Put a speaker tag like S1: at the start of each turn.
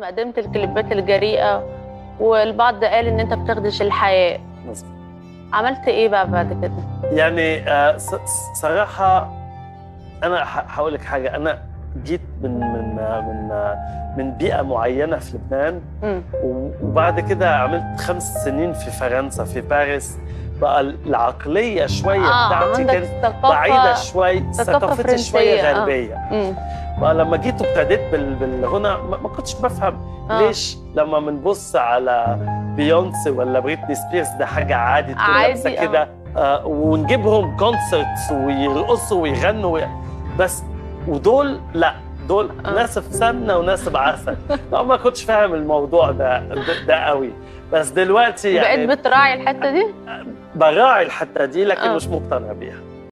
S1: قدمت الكليبات الجريئة والبعض قال إن أنت بتخدش الحياة
S2: مظبوط.
S1: عملت إيه بقى بعد كده؟
S2: يعني آه، ص- ص- صراحة أنا ح- هقول لك حاجة أنا جيت من من آه، من آه، من بيئة معينة في لبنان
S1: مم.
S2: و- وبعد كده عملت خمس سنين في فرنسا في باريس بقى العقلية شوية
S1: آه
S2: بتاعتي
S1: عندك
S2: كانت
S1: ثقافة
S2: بعيدة شوي
S1: ثقافة
S2: ثقافتي شوية
S1: فرنسية، آه.
S2: غربية
S1: مم.
S2: بقى لما جيت وابتديت بال- بالغنى ما ما كنتش بفهم
S1: آه.
S2: ليش لما بنبص على بيونسي ولا بريتني سبيرز ده حاجة عادي تكون
S1: عادي،
S2: لابسة
S1: آه.
S2: كده آه ونجيبهم كونسرتس ويرقصوا ويغنوا وي- بس ودول لا دول
S1: آه.
S2: ناس في سمنة وناس بعسل لا ما كنتش فاهم الموضوع ده ده, ده قوي بس دلوقتي يعني
S1: بقيت بتراعي الحتة دي؟
S2: براعي الحتة دي لكن
S1: آه.
S2: مش مقتنع بيها